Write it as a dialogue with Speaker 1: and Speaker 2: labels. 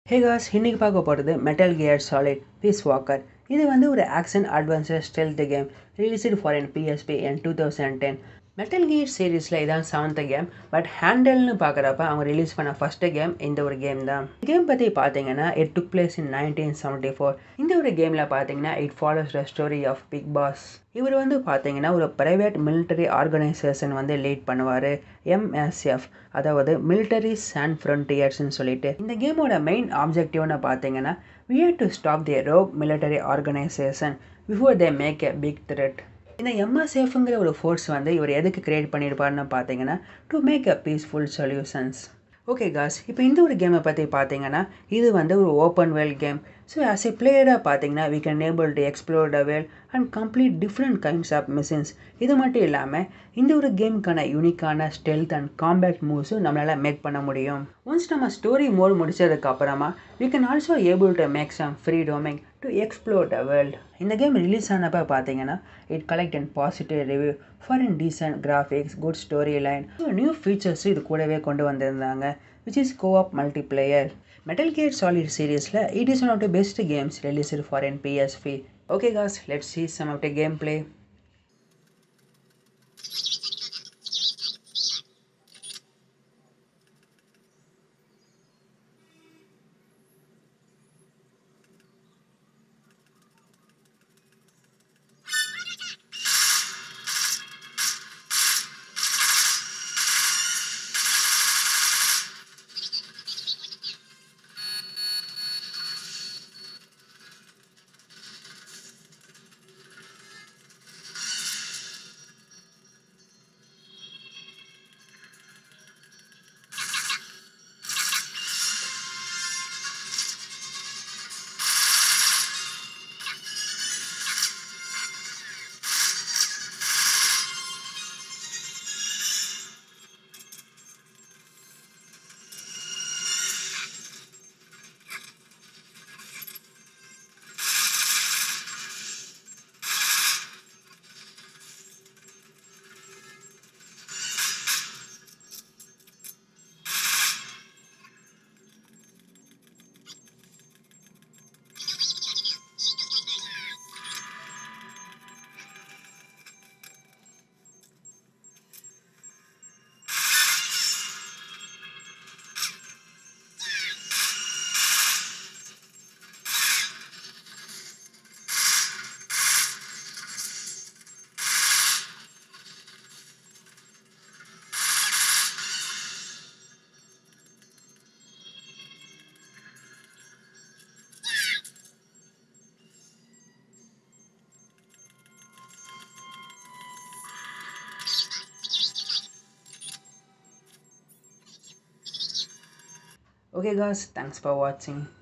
Speaker 1: ஹே cos இன்னைக்கு பார்க்க போகிறது Metal Gear Solid Peace Walker இது வந்து ஒரு action adventure stealth game released for an PSP in two thousand ten Metal Gear சீரீஸில் இதான் செவன்த் கேம் பட் ஹேண்டல்னு பார்க்குறப்ப அவங்க ரிலீஸ் பண்ண ஃபஸ்ட்டு கேம் இந்த ஒரு கேம் தான் கேம் பற்றி பார்த்தீங்கன்னா it took place in nineteen seventy four இந்த ஒரு கேமில் பார்த்தீங்கன்னா it follows the story of Big Boss இவர் வந்து பார்த்தீங்கன்னா ஒரு ப்ரைவேட் மிலிட்டரி ஆர்கனைசேஷன் வந்து லீட் பண்ணுவார் எம்எஸ்எஃப் அதாவது மிலிட்டரி சாண்ட் ஃப்ரண்டியர்ஸ்னு சொல்லிட்டு இந்த கேமோட மெயின் ஆப்ஜெக்டிவ்னு பார்த்தீங்கன்னா we have to stop the rogue military organisation before they make a big threat இந்த எம்எஸ்எஃப்ங்கிற ஒரு ஃபோர்ஸ் வந்து இவர் எதுக்கு கிரியேட் பண்ணியிருப்பாருன்னு பார்த்தீங்கன்னா to make a peaceful solutions okay cause இப்போ இந்த ஒரு கேமை பற்றி பார்த்தீங்கன்னா இது வந்து ஒரு open world game so as a பிளேயராக பார்த்தீங்கன்னா we can able to explore the world and complete different kinds of missions இது மட்டும் இல்லாமல் இந்த ஒரு கேமுக்கான யூனிக்கான ஸ்டெல்த் அண்ட் காம்பேக்ட் மூவ்ஸும் நம்மளால் மேக் பண்ண முடியும் ஒன்ஸ் நம்ம ஸ்டோரி மோட் முடிச்சதுக்கு அப்புறமா we can also able to make some free டோமிங் டு எக்ஸ்ப்ளோர் த வேர்ல்ட் இந்த கேம் ரிலீஸ் ஆனப்போ பார்த்தீங்கன்னா it collect and positive review for and decent graphics good storyline so new features இது கூடவே கொண்டு வந்திருந்தாங்க which is coop multiplayer Metal Gear Solid சீரீஸில் it is one of the best games released for an PSP okay cause let's see some of the gameplay Okay guys, thanks for watching.